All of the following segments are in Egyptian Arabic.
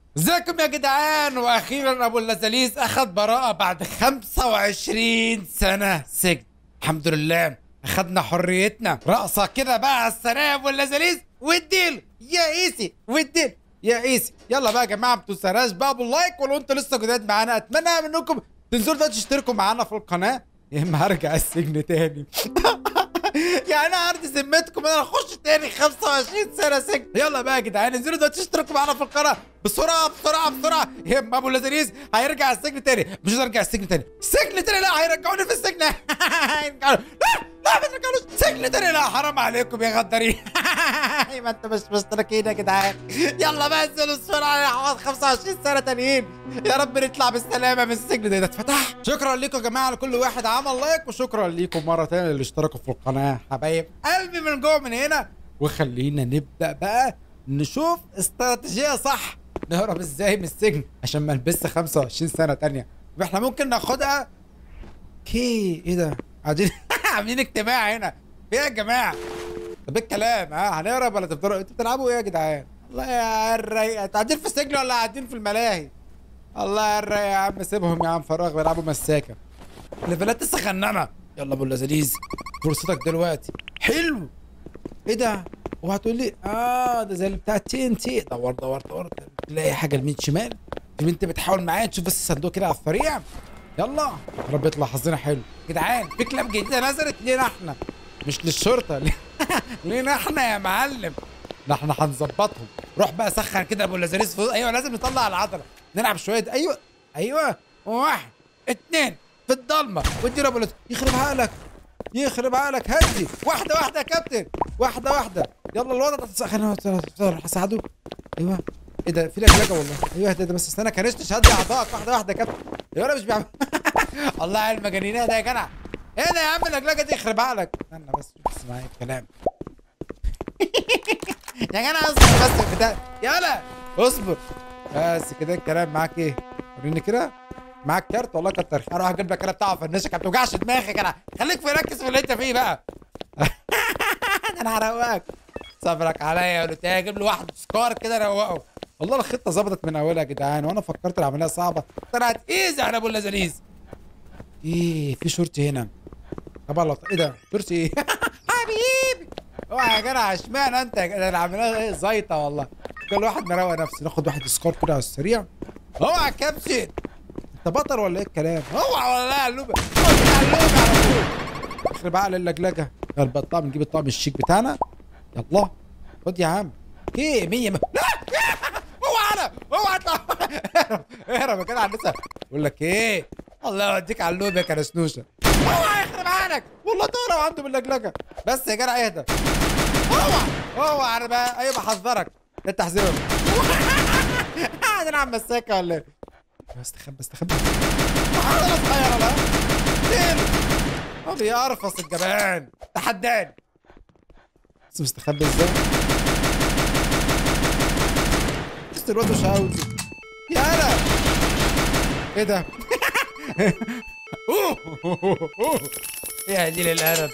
ازيكم يا جدعان واخيرا ابو اللذاذيز اخذ براءة بعد 25 سنة سجن الحمد لله اخدنا حريتنا رقصة كده بقى على السلام يا ابو اللذاذيز واديله يا ايسي واديله يا ايسي يلا بقى يا جماعة ما تنسوناش بقى ابو اللايك ولو انتوا لسه جداد معانا اتمنى منكم تنزلوا دلوقتي تشتركوا معانا في القناة يا اما هرجع السجن تاني يعني انا عرض ذمتكم انا اخش تاني 25 سنه سجن يلا بقى يا جدعان انزلوا دلوقتي اشتركوا معانا في القناه بسرعه بسرعه بسرعه يا اما ابو اللذيذ هيرجع السجن تاني مش هرجع السجن تاني السجن تاني لا هيرجعوني في السجن هيرجعوني لا لا ما ترجعونيش سجن تاني لا حرام عليكم يا غدارين ما انتوا مش مشتركين يا جدعان يلا بقى انزلوا بسرعه يا حواد 25 سنه تانيين يا رب نطلع بالسلامه من السجن ده ده اتفتح شكرا لكم يا جماعه لكل واحد عمل لايك وشكرا لكم مره تانية اللي اشتركوا في القناه حبايب قلبي من جوه من هنا وخلينا نبدا بقى نشوف استراتيجيه صح نهرب ازاي من السجن عشان ما نلبسش 25 سنه تانية واحنا ممكن ناخدها كي ايه ده قاعدين عاملين اجتماع هنا في ايه يا جماعه طب ايه الكلام ها هنهرب ولا تفضلوا انتوا بتلعبوا ايه يا جدعان الله يا الرايقه انتوا قاعدين في السجن ولا قاعدين في الملاهي الله يا الرايقه يا عم سيبهم يا عم فراغ بيلعبوا مساكه ليفلات تسخننا يلا ابو اللذيذ فرصتك دلوقتي حلو ايه ده وهتقول لي اه ده زي اللي بتاع تي ان تي دور دور دور تلاقي حاجه يمين شمال في بنت بتحاول معايا تشوف بس الصندوق كده على السريع يلا يا رب يطلع حظنا حلو جدعان في كلاب جديده نزلت لينا احنا مش للشرطه لينا احنا يا معلم ده احنا هنظبطهم روح بقى سخن كده ابو اللذيذ فوق ايوه لازم نطلع العضله نلعب شويه ايوه ايوه واحد اتنين في الضلمه ودي ابو اللذيذ يخرب عقلك يخرب عقلك هدي واحده واحده يا كابتن واحده واحده يلا الوضع خلينا هساعده ايوه ايه ده في لجلجه والله ايوه ده, ده بس استنى كنشتش هدي اعضائك واحده واحده يا كابتن يا ولا مش بيعمل الله على المجانين ده يا جدع ايه ده يا عم اللجلجه دي يخرب عقلك استنى بس شوف بس معايا الكلام يا جدع اصبر بس البتاع يلا اصبر بس كده الكلام معاك ايه وريني كده معاك كارت والله كتر خير اروح اجيب لك انا بتاع فنشك ما توجعش دماغك انا خليك مركز في اللي انت فيه بقى انا هروقك صبرك عليا يا ولد اجيب له واحد سكار كده روقه والله الخطه ظبطت من اولها يا جدعان وانا فكرت العمليه صعبه طلعت ايزي على ابو اللذيذ ايه في شورتي هنا طبعا ايه ده شورتي ايه حبيبي اوعى يا جدع اشمعنى انت العمليه ايه زيطه والله كل واحد مروق نفسه ناخد واحد سكار كده على السريع اوعى كابتن انت بطل ولا ايه الكلام؟ اوعى ولا لا علوبه علوبه على طول يخرب عقل اللجلجه يلا الطقم نجيب الطقم الشيك بتاعنا يلا خد يا عم ايه 100 لا اوعى انا اوعى اطلع اهرب يا جدع لسه بقول لك ايه الله يوديك على اللوب يا كرسنوشه اوعى يخرب عقلك والله تهرب عنده من اللجلجه بس يا جدع اهدى اوعى اوعى انا بقى ايوه بحذرك انت تحذيرك قاعدين عم مساكه ولا ايه استخبى استخبى عضلة صغيرة لا دين هو بيقرفص الجبان تحداني بس مستخبي ازاي بس الواد مش عاوز يا انا ايه ده يا دي للقرف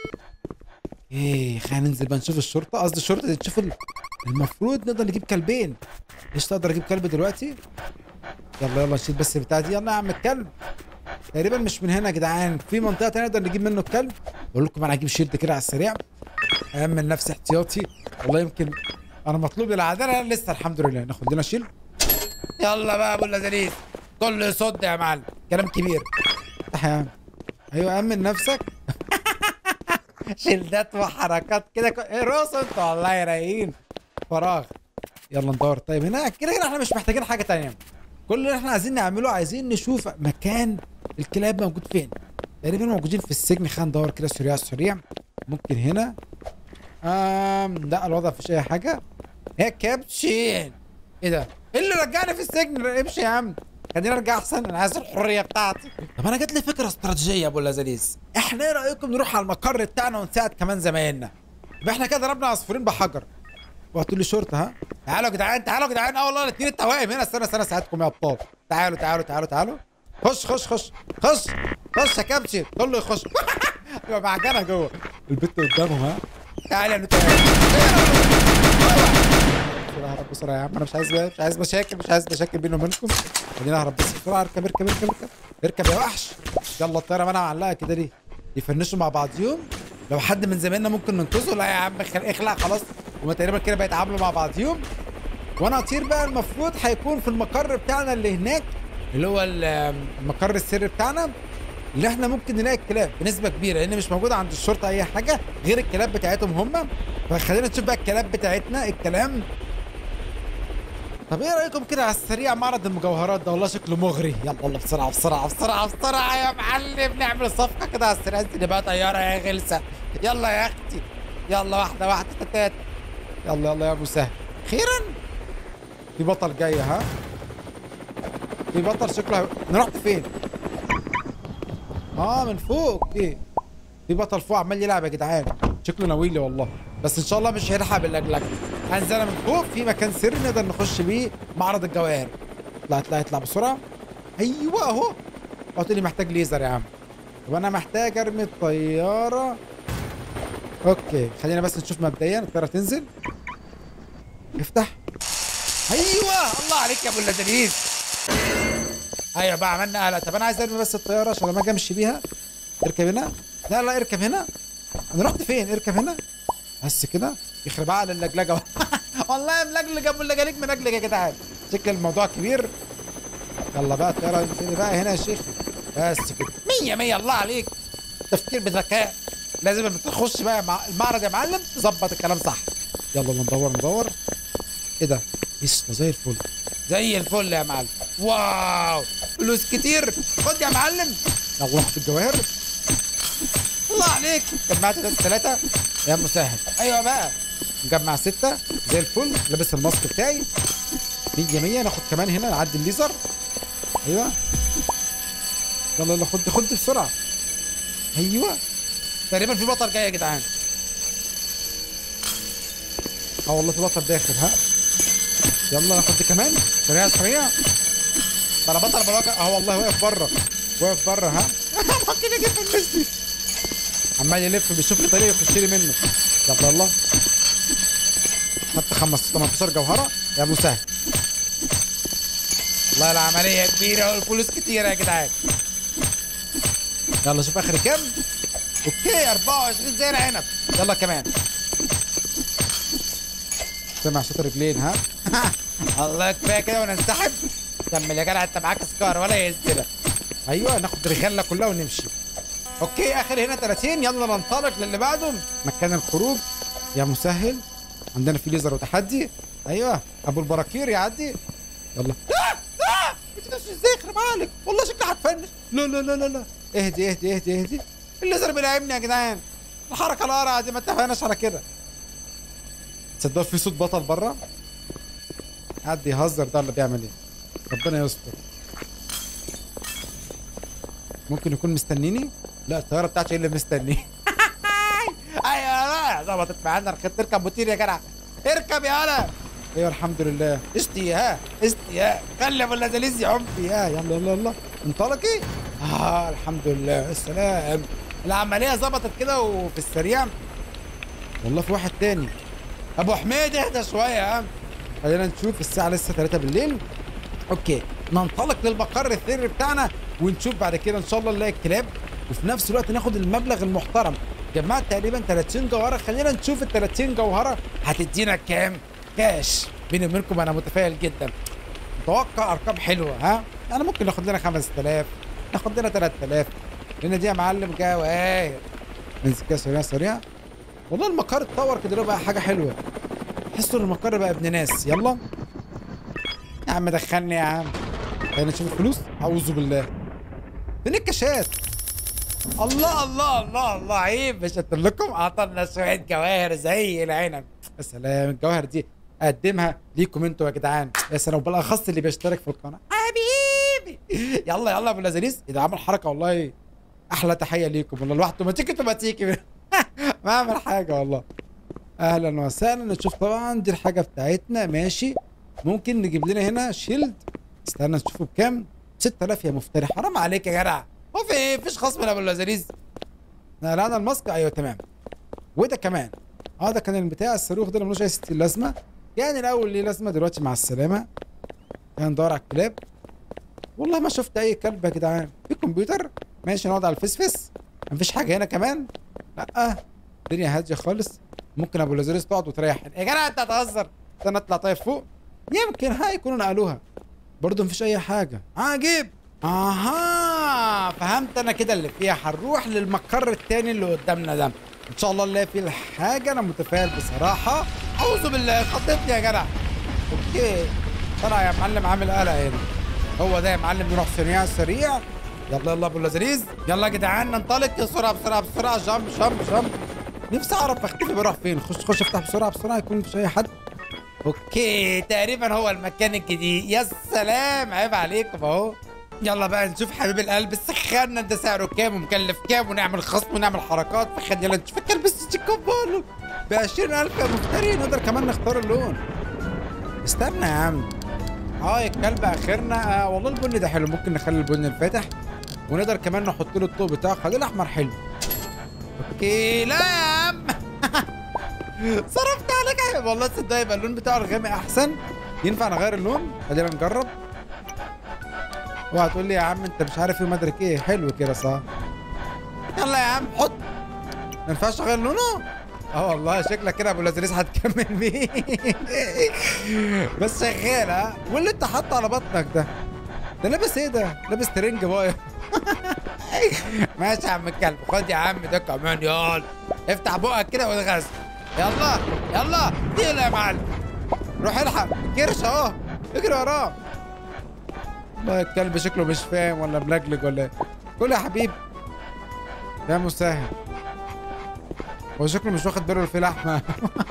ايه خلينا ننزل بقى نشوف الشرطة قصدي الشرطة دي تشوف المفروض نقدر نجيب كلبين ايش تقدر اجيب كلب دلوقتي يلا يلا نشيل بس البتاع دي يلا يا عم الكلب تقريبا مش من هنا يا جدعان في منطقه تانية نقدر نجيب منه الكلب بقول لكم انا هجيب شيلد كده على السريع امن نفسي احتياطي والله يمكن انا مطلوب للعداله لسه الحمد لله ناخد لنا شيلد يلا بقى ابو اللذيذ كل صد يا معلم كلام كبير افتح يا عم ايوه امن نفسك شيلدات وحركات كده ك... ايه راسه انت والله رايقين فراغ يلا ندور طيب هناك كده كده احنا مش محتاجين حاجه تانية كل اللي احنا عايزين نعمله عايزين نشوف مكان الكلاب موجود فين تقريبا موجودين في السجن خلينا ندور كده سريع سريع ممكن هنا آم لا الوضع مفيش اي حاجه يا كابتشين ايه ده ايه اللي رجعني في السجن امشي يا عم خليني ارجع احسن انا عايز الحريه بتاعتي طب انا جات لي فكره استراتيجيه يا ابو اللذيذ احنا ايه رايكم نروح على المقر بتاعنا ونساعد كمان زمايلنا يبقى احنا كده ضربنا عصفورين بحجر وهتقول لي شرطه ها تعالوا يا جدعان تعالوا يا جدعان اه والله الاثنين التوائم هنا استنى استنى اساعدكم يا ابطال تعالوا تعالوا تعالوا تعالوا خش خش خش خش خش يا كابتن كله يخش يبقى معجنه جوه البت قدامهم ها تعالى يا نوتيل بسرعه يا عم انا مش عايز مش عايز مشاكل مش عايز مشاكل بيني وبينكم خلينا اهرب بس بسرعه اركب اركب اركب اركب اركب يا وحش يلا الطياره ما انا معلقه كده ليه يفنشوا مع بعضيهم لو حد من زمايلنا ممكن ننقذه لا يا عم خل- اخلع خلاص هما تقريبا كده بيتعاملوا مع بعضيهم وانا اطير بقى المفروض هيكون في المقر بتاعنا اللي هناك اللي هو ال- المقر السري بتاعنا اللي احنا ممكن نلاقي الكلاب بنسبه كبيره لان مش موجوده عند الشرطه اي حاجه غير الكلاب بتاعتهم هم فخلينا نشوف بقى الكلاب بتاعتنا الكلام طب ايه رايكم كده على السريع معرض المجوهرات ده والله شكله مغري يلا يلا بسرعه بسرعه بسرعه بسرعه يا معلم نعمل صفقه كده على السريع دي بقى طياره يا غلسه يلا يا اختي يلا واحده واحده تتات يلا يلا يا ابو سهل خيرا في بطل جاي ها في بطل شكله هي- انا رحت فين اه من فوق اوكي في بطل فوق عمال يلعب يا جدعان شكله ناويلي والله بس ان شاء الله مش هيلحق باللجلجه هنزل من فوق في مكان سري نقدر نخش بيه معرض الجواهر اطلع اطلع اطلع بسرعه ايوه اهو قلت لي محتاج ليزر يا عم طب انا محتاج ارمي الطياره اوكي خلينا بس نشوف مبدئيا الطياره تنزل افتح ايوه الله عليك يا ابو اللذيذ ايوه بقى عملنا قلق طب انا عايز ارمي بس الطياره عشان لما اجي امشي بيها اركب هنا لا لا اركب هنا انا رحت فين اركب هنا بس كده يخرب عقل اللجلجه والله ملجلج ابو اللجاليك ملجلج يا جدعان شكل الموضوع كبير يلا بقى الطياره انزلي بقى هنا يا شيخ بس كده مية مية الله عليك تفكير بذكاء لازم لما تخش بقى مع المعرض يا معلم تظبط الكلام صح يلا ندور ندور ايه ده قشطه زي الفل زي الفل يا معلم واو فلوس كتير خد يا معلم يلا ناخد الجواهر الله عليك جمعت بس ثلاثة يا مسهل ايوه بقى نجمع ستة زي الفل لابس الماسك بتاعي مية مية ناخد كمان هنا نعدي الليزر ايوه يلا يلا خد خد بسرعة ايوه تقريبا في بطل جاي يا جدعان اه والله في بطل داخل ها يلا ناخد دي كمان سريع سريع ده انا بطل بلاقي اه والله واقف بره واقف بره ها ممكن يجي في الناس دي عمال يلف بيشوف لي طريق يخش لي منه يلا يلا حتى 15 18 جوهره يا ابو سهل والله العمليه كبيره والفلوس كتيره يا جدعان يلا شوف اخر كام اوكي 24 زي العنب يلا كمان سمع صوت رجلين ها الله كفايه كده وننسحب كمل يا جدع انت معاك سكار ولا يهزنا ايوه ناخد رجالنا كلها ونمشي اوكي اخر هنا 30 يلا ننطلق للي بعده مكان الخروج يا مسهل عندنا في ليزر وتحدي ايوه ابو البراكير يعدي يلا آه! آه! انت نفسي ازاي يخرب عليك والله شكلي هتفنش لا لا لا لا لا اهدي اهدي اهدي اهدي الليزر بيلعبني يا جدعان الحركه القرعه دي ما اتفقناش على كده تصدقوا في صوت بطل بره قاعد بيهزر ده ولا بيعمل ايه ربنا يستر ممكن يكون مستنيني لا الطياره بتاعتي هي اللي مستني ايوه بقى ظبطت معانا ركبت تركب موتير يا جدع اركب يا هلا ايوه الحمد لله اشتي ها اشتي ها خلي ابو اللذيذ يعم فيها يلا يلا يلا انطلقي اه الحمد لله السلام العمليه ظبطت كده وفي السريع والله في واحد تاني ابو حميد اهدى شويه يا عم خلينا نشوف الساعه لسه 3 بالليل اوكي ننطلق للمقر السري بتاعنا ونشوف بعد كده ان شاء الله نلاقي الكلاب وفي نفس الوقت ناخد المبلغ المحترم جمعت تقريبا 30 جوهره خلينا نشوف ال 30 جوهره هتدينا كام كاش بيني وبينكم انا متفائل جدا متوقع ارقام حلوه ها انا ممكن ناخد لنا 5000 ناخد لنا 3000 لان دي يا معلم جواهر ننزل كده سريع سريع والله المقر اتطور كده بقى حاجه حلوه تحسوا ان المقر بقى ابن ناس يلا يا عم دخلني يا عم خلينا نشوف الفلوس اعوذ بالله فين الكاشات الله الله الله الله عيب مش قلت لكم اعطانا شويه جواهر زي العنب يا سلام الجواهر دي اقدمها ليكم انتوا يا جدعان يا سلام بالاخص اللي بيشترك في القناه حبيبي يلا يلا يا ابو لذيذ اذا عمل حركه والله احلى تحيه ليكم والله الواحد اوتوماتيكي اوتوماتيكي ما اعمل حاجه والله اهلا وسهلا نشوف طبعا دي الحاجه بتاعتنا ماشي ممكن نجيب لنا هنا شيلد استنى نشوفه بكام 6000 يا مفتري حرام عليك يا جدع هو في ايه مفيش خصم يا ابو اللذيذ لا لا انا الماسك ايوه تمام وده كمان اه ده كان البتاع الصاروخ ده اللي ملوش اي ستين لازمه كان الاول ليه لازمه دلوقتي مع السلامه كان ندور على الكلاب والله ما شفت اي كلب يا جدعان في كمبيوتر ماشي نقعد على الفسفس مفيش حاجه هنا كمان لا الدنيا هاديه خالص ممكن ابو لازاريس تقعد وتريح يا جدع انت هتهزر استنى اطلع طيب فوق يمكن هاي يكونوا نقلوها برضه مفيش اي حاجه عجيب اها فهمت انا كده اللي فيها هنروح للمقر التاني اللي قدامنا ده ان شاء الله نلاقي فيه الحاجه انا متفائل بصراحه اعوذ بالله خطتني يا جدع اوكي طلع يا معلم عامل قلق هنا هو ده يا معلم نروح سريع سريع يلا يلا ابو لذيذ يلا يا جدعان ننطلق بسرعه بسرعه بسرعه جامب جامب جامب نفسي اعرف اختفي بروح فين خش خش افتح بسرعه بسرعه يكون مفيش اي حد اوكي تقريبا هو المكان الجديد يا سلام عيب عليكم اهو يلا بقى نشوف حبيب القلب السخان ده سعره كام ومكلف كام ونعمل خصم ونعمل حركات فخد يلا نشوف الكلب السيتشيكوبولو ب 20000 يا مفتري نقدر كمان نختار اللون استنى يا عم اه الكلب اخرنا آه والله البني ده حلو ممكن نخلي البني الفاتح ونقدر كمان نحط له الطوب بتاعه خليه الاحمر حلو اوكي لا يا عم صرفت عليك عيب والله تصدق يبقى اللون بتاعه الغامق احسن ينفع نغير اللون خلينا نجرب اوعى تقول لي يا عم انت مش عارف ايه مدرك ايه حلو كده صح يلا يا عم حط ما ينفعش اغير لونه اه والله شكلك كده ابو لازريس هتكمل بيه بس شغال ها واللي انت حاطه على بطنك ده ده لابس ايه ده لابس ترنج بايظ ماشي يا عم الكلب خد يا عم ده كمان يلا افتح بقك كده واتغسل يلا يلا يلا يا معلم روح الحق كرش اهو اجري وراه والله الكلب شكله مش فاهم ولا ملجلج ولا ايه كل يا حبيبي يا مسهل هو شكله مش واخد باله في لحمه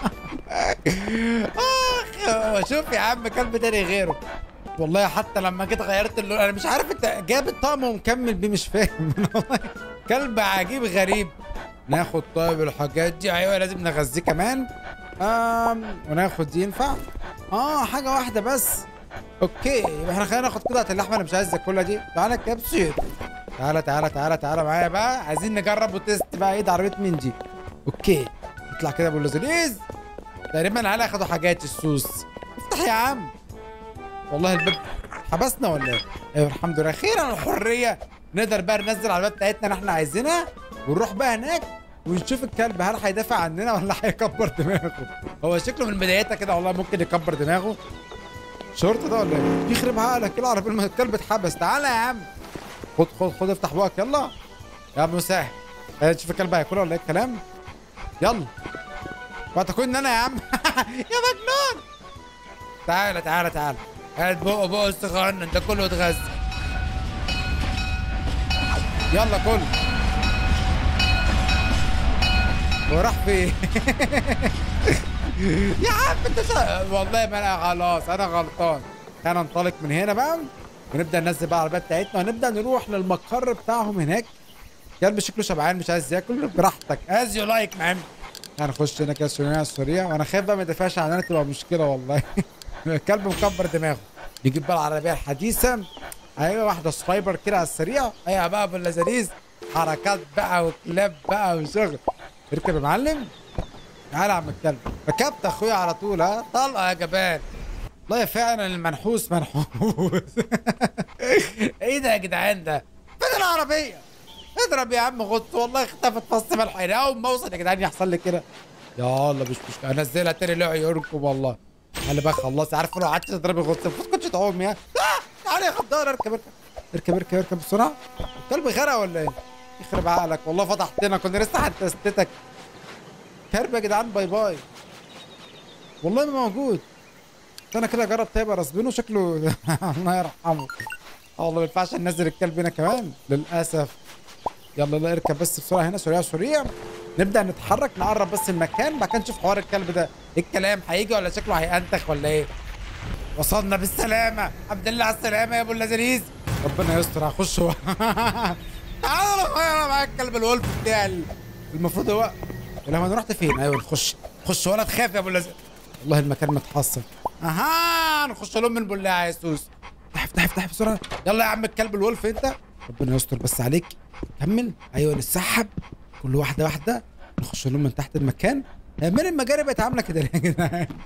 اخ شوف يا عم كلب تاني غيره والله حتى لما جيت غيرت اللون انا مش عارف انت جاب الطقم ومكمل بيه مش فاهم كلب عجيب غريب ناخد طيب الحاجات دي ايوه لازم نغذيه كمان آم وناخد دي ينفع اه حاجه واحده بس اوكي يبقى احنا خلينا ناخد قطعه اللحمه اللي مش عايز كلها دي تعالى يا كبسيت تعالى تعالى تعالى تعالى معايا بقى عايزين نجرب وتست بقى ايه ده عربيه مين دي اوكي اطلع كده ابو اللذيذ تقريبا العيال اخدوا حاجات السوس افتح يا عم والله الباب حبسنا ولا ايه؟ ايوه الحمد لله اخيرا الحريه نقدر بقى ننزل على الباب بتاعتنا اللي احنا عايزينها ونروح بقى هناك ونشوف الكلب هل هيدافع عننا ولا هيكبر دماغه هو شكله من بدايتها كده والله ممكن يكبر دماغه شرطة ده ولا ايه؟ يخرب عقلك كده عربية ما الكلب اتحبس تعالى يا عم خد خد خد افتح بقك يلا يا ابو مساحي تشوف الكلب هياكلها ولا ايه الكلام؟ يلا وهتاكلني انا يا عم يا مجنون تعالى تعالى تعالى هات بقه بقه استغنى انت كله اتغذى يلا كل وراح فين يا عم انت شا... والله ما انا خلاص انا غلطان انا انطلق من هنا بقى ونبدا ننزل بقى العربيات بتاعتنا ونبدا نروح للمقر بتاعهم هناك كلب شكله شبعان مش عايز ياكل براحتك از يو لايك مان هنخش هنا كده سريع سريع وانا خايف بقى ما يدافعش عننا تبقى مشكله والله الكلب مكبر دماغه نجيب بقى العربيه الحديثه ايوه واحده سبايبر كده على السريع ايوه بقى باللذيذ حركات بقى وكلاب بقى وشغل اركب يا معلم تعالى يا عم الكلب ركبت اخويا على طول ها طلقه يا جبان والله فعلا المنحوس منحوس ايه ده يا جدعان ده فين العربيه اضرب يا عم غط والله اختفت فص ملح هنا اول ما اوصل يا جدعان يحصل لي كده يلا مش مشكله انزلها تاني لعيونكم والله انا بقى خلصت عارف لو قعدت تضربي غط المفروض كنتش تعوم يا آه! تعالى يا خضار اركب اركب اركب اركب اركب بسرعه الكلب غرق ولا ايه؟ يخرب عقلك والله فتحتنا كنا لسه هنتستتك كلب يا جدعان باي باي والله ما موجود انا كده اجرب طيب راسبينه شكله الله يرحمه اه والله ما ينفعش ننزل الكلب هنا كمان للاسف يلا لا اركب بس بسرعه هنا سريع سريع نبدا نتحرك نقرب بس المكان بعد كده نشوف حوار الكلب ده ايه الكلام هيجي ولا شكله هينتخ ولا ايه وصلنا بالسلامه الحمد لله على السلامه يا ابو اللذيذ ربنا يستر هخش هو تعالى انا معاك الكلب الولف بتاعي المفروض هو لما انا رحت فين ايوه نخش خش ولا تخاف يا ابو اللذيذ والله المكان متحصن اها نخش لهم من بلاعه يا سوس افتح افتح افتح بسرعه يلا يا عم الكلب الولف انت ربنا يستر بس عليك كمل ايوه نسحب كل واحده واحده نخش لهم من تحت المكان من المجاري بقت عامله كده ليه يا جدعان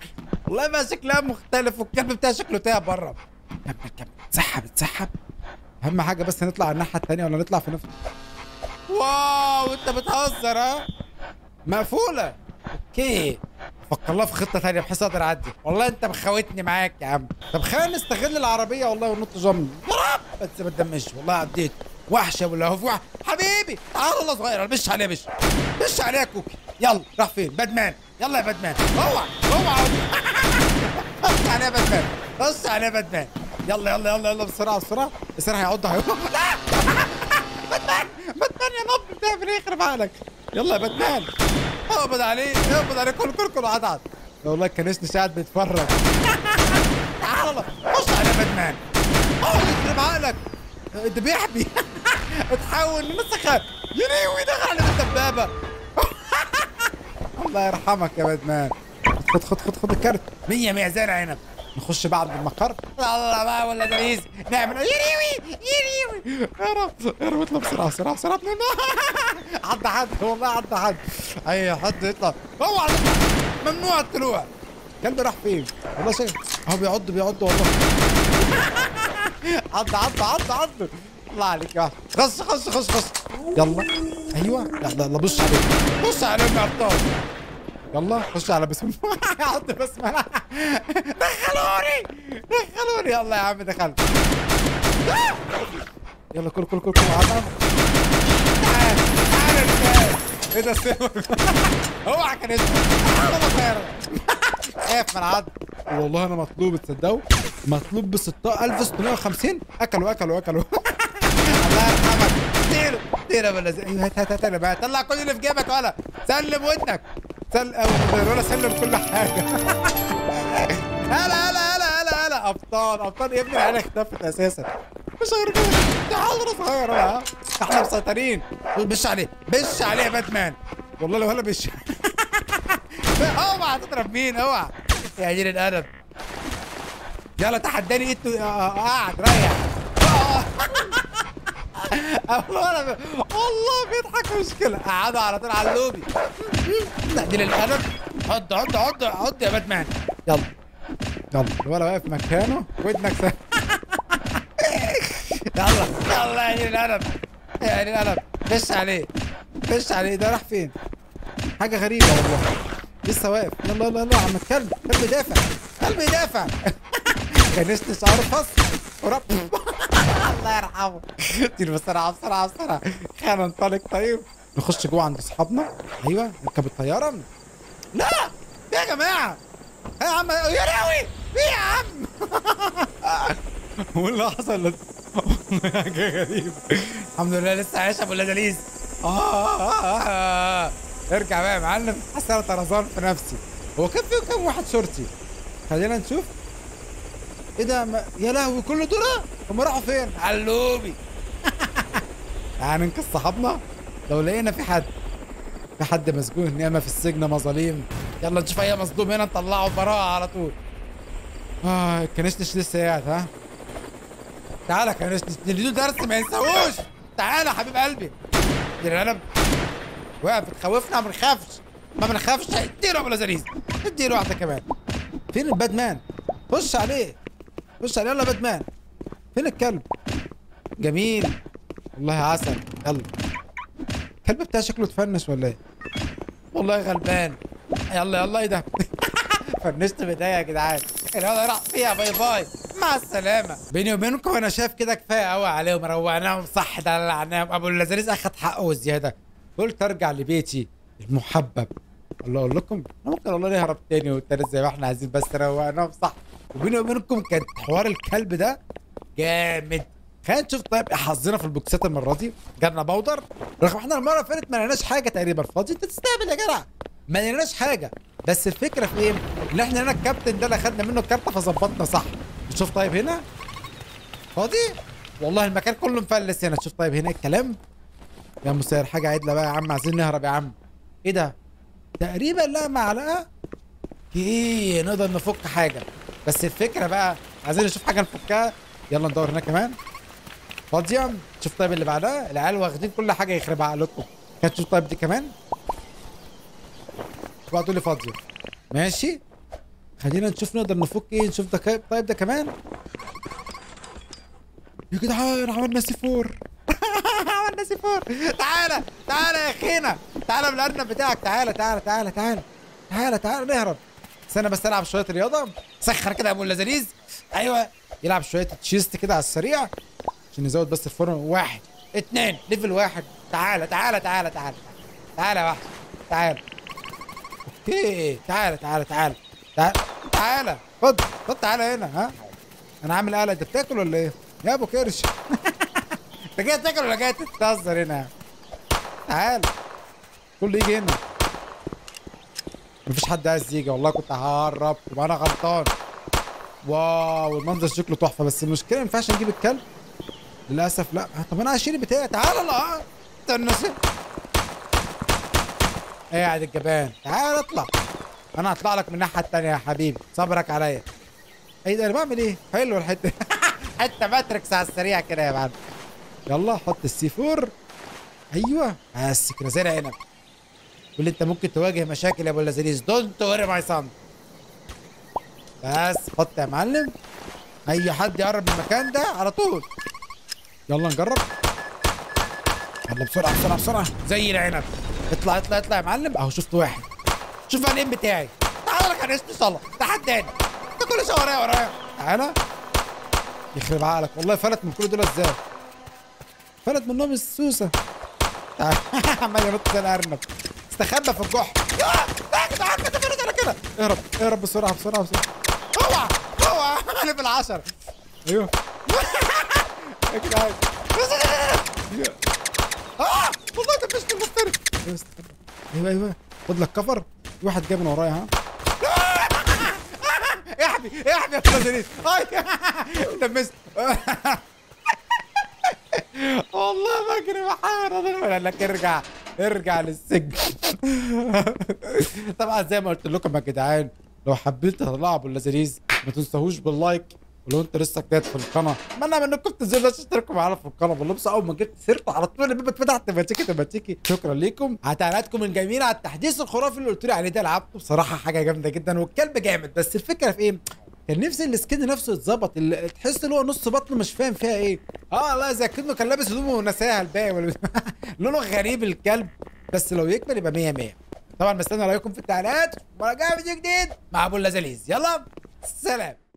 والله بقى شكلها مختلف والكلب بتاعها شكله تاه بره كمل كمل تسحب تسحب اهم حاجه بس نطلع على الناحيه التانيه ولا نطلع في نفس واو انت بتهزر ها مقفوله اوكي فكر لها في خطه ثانيه بحيث اقدر اعدي والله انت مخوتني معاك يا عم طب خلينا نستغل العربيه والله ونط جنب يا رب بس ما تدمش والله عديت وحشه ولا هو في واحد حبيبي تعال والله صغير بش عليه بش بش عليه يا كوكي يلا راح فين بادمان يلا يا بادمان اوعى اوعى خش عليه يا بادمان خش عليه يا بادمان يلا يلا يلا يلا بسرعه بسرعه بسرعه هيعض هيعض لا باتمان باتمان يا نب بتعمل ايه يخرب عقلك يلا يا باتمان اقبض عليه اقبض عليه كل كل كل عض عض والله الكنيسة قاعد بيتفرج تعال والله خش عليه يا باتمان اقعد يخرب عقلك ده بيحبي اتحول لنسخة ينيوي دخل على الدبابة الله يرحمك يا باتمان خد خد خد خد الكارت 100 100 زي العنب نخش بعد المقر يلا بقى ولا دليز نعمل يريوي يريوي يا رب يا رب اطلع بسرعه بسرعه بسرعه عدى حد والله عدى حد اي حد يطلع اوعى تطلع. ممنوع الطلوع الكلب راح فين؟ والله شايف اهو بيعض بيعض والله عض عض عض عض الله عليك يا خش خش خش خش يلا ايوه يلا يلا بص عليه بص عليه يا ابطال يلا خش على بسم الله حط بسم الله دخلوني دخلوني يلا يا عم دخلت يلا كل كل كل كل عض تعال تعال يا رجال. ايه ده السيف اوعى كان اسمه تعال والله خير خايف من العض والله انا مطلوب تصدقوا مطلوب ب 1650 اكلوا اكلوا اكلوا الله يرحمك طير طير يا بلد ايوه هات هات هات بقى طلع كل اللي في جيبك ولا سلم ودنك سلم ولا سلم كل حاجه هلا هلا هلا هلا هلا ابطال ابطال يا ابني العيال اختفت اساسا مش غير كده تعال صغير ها احنا مسيطرين بش عليه بش عليه يا باتمان والله لو هلا بش اوعى تضرب مين اوعى يا جيل الادب يلا تحداني انتوا آه، قاعد ريح آه. والله أنا ب- والله بيضحك مشكلة قعدوا على طول على اللوبي تحديل الادب حط حط حط حط يا باتمان يلا يلا الولا واقف مكانه ودنك س... يلا يلا يا جيل الادب يا جيل الادب فش عليه فش عليه ده راح فين حاجة غريبة والله لسه واقف يلا يلا يلا يا عم الكلب كلب يدافع كلب يدافع كنست شعره فص ورب الله يرحمه طير بسرعة بسرعة بسرعة خلينا ننطلق طيب نخش جوه عند اصحابنا ايوه نركب الطيارة لا يا جماعة يا عم يا راوي ايه يا عم واللي حصل والله حاجة غريبة الحمد لله لسه عايش ابو لذيذ آه, آه, آه. ارجع بقى يا معلم حاسس انا طرزان في نفسي هو كان في كام واحد شرطي خلينا نشوف ايه ده ما... يا لهوي كل دول هم راحوا فين علوبي تعال ننقذ صاحبنا لو لقينا في حد في حد مسجون ياما في السجن مظاليم يلا نشوف اي مظلوم هنا نطلعه براءة على طول اه كنشتش لسه قاعد ها تعالى كنشتش اللي له درس ما ينساهوش تعالى يا حبيب قلبي دي انا واقف بتخوفنا ما بنخافش ما بنخافش اديله ابو لذيذ اديله واحده كمان فين البادمان خش عليه خش عليه يلا بادمان فين الكلب جميل والله عسل يلا الكلب بتاعي شكله اتفنش ولا ايه والله غلبان يلا يلا ايه ده فنشت بايديا يا جدعان الهوا راح فيها باي باي مع السلامة بيني وبينكم انا شايف كده كفاية قوي عليهم روقناهم صح دلعناهم ابو اللذيذ اخد حقه وزيادة قلت ارجع لبيتي المحبب والله اقول لكم انا ممكن والله نهرب تاني والتالت زي ما احنا عايزين بس روقناهم صح وبيني وبينكم كان حوار الكلب ده جامد خلينا نشوف طيب حظنا في البوكسات المره دي جالنا بودر رغم احنا المره اللي فاتت ما لقيناش حاجه تقريبا فاضي انت تستقبل يا جدع ما لقيناش حاجه بس الفكره في ايه؟ ان احنا هنا الكابتن ده اللي خدنا منه الكارته فظبطنا صح نشوف طيب هنا فاضي والله المكان كله مفلس هنا شوف طيب هنا الكلام يا مسير حاجه عدله بقى يا عم عايزين نهرب يا عم ايه ده تقريبا لا معلقه ايه نقدر نفك حاجه بس الفكره بقى عايزين نشوف حاجه نفكها يلا ندور هنا كمان فاضيه شوف طيب اللي بعدها العيال واخدين كل حاجه يخرب عقلكم كانت تشوف طيب دي كمان بقى تقول لي فاضيه ماشي خلينا نشوف نقدر نفك ايه نشوف ده كا- طيب ده كمان يا جدعان عملنا سي فور عملنا سي فور تعالى تعالى يا اخينا تعالى بالارنب بتاعك تعالى تعالى تعالى تعالى تعالى تعالى نهرب استنى بس العب شويه رياضه سخر كده يا ابو اللذيذ ايوه يلعب شويه تشيست كده على السريع عشان نزود بس الفورم واحد اتنين ليفل واحد تعالى تعالى تعالى تعالى تعالى يا واحد تعالى اوكي تعالى تعالى تعالى تعالى تعالى خد خد تعالى هنا ها انا عامل قلق انت بتاكل ولا ايه؟ يا ابو كرش انت جاي تاكل ولا جاي تتهزر هنا؟ تعال كله يجي هنا مفيش حد عايز يجي والله كنت ههرب يبقى انا غلطان واو المنظر شكله تحفه بس المشكله ما ينفعش نجيب الكلب للاسف لا طب انا هشيل بتاعي تعال لا استنى سي- قاعد الجبان تعال اطلع انا هطلع لك من الناحيه التانيه يا حبيبي صبرك عليا ايه ده انا بعمل ايه حلو الحته حته ماتريكس على السريع كده يا معلم يلا حط السي فور ايوه بس كده زي العنب واللي انت ممكن تواجه مشاكل يا ابو اللذيذ دونت وري ماي صن بس حط يا معلم اي حد يقرب من المكان ده على طول يلا نجرب يلا بسرعه بسرعه بسرعه زي العنب اطلع اطلع اطلع يا معلم اهو شفت واحد شوف الام بتاعي تعالى لك انا اسمي صلاح تحداني انت كل شويه ورايا ورايا تعالى يخرب عقلك والله فلت من كل دول ازاي فلت منهم السوسه تعال عمال ينط زي الارنب استخبى في الجحر يا يا جدعان كده كده كده اهرب اهرب بسرعه بسرعه بسرعه اوعى اوعى انا في العشرة ايوه يا جدعان اه والله دبشت المفترس ايوه استخبى ايوه ايوه خد لك كفر في واحد جاي من ورايا ها احمي احمي يا فلازريس اي دمست والله بجري بحاول اقول لك ارجع ارجع للسجن طبعا زي ما قلت لكم يا جدعان لو حبيت تطلعوا ابو اللذيذ ما تنساهوش باللايك ولو انت لسه جديد في القناه اتمنى منكم تنزلوا بس تشتركوا معانا في القناه والله بس اول ما جبت سيرته على طول الباب اتفتح تباتيكي تباتيكي شكرا ليكم على تعليقاتكم الجميله على التحديث الخرافي اللي قلت لي عليه ده لعبته بصراحه حاجه جامده جدا والكلب جامد بس الفكره في ايه؟ كان نفسي السكين نفسه يتظبط اللي تحس ان هو نص بطنه مش فاهم فيها ايه اه والله زي كانه كان لابس هدومه ونساها الباقي ولا- لونه غريب الكلب بس لو يكمل يبقى 100 100 طبعا مستني رايكم في التعليقات وراجع فيديو جديد مع ابو اللذيذ يلا سلام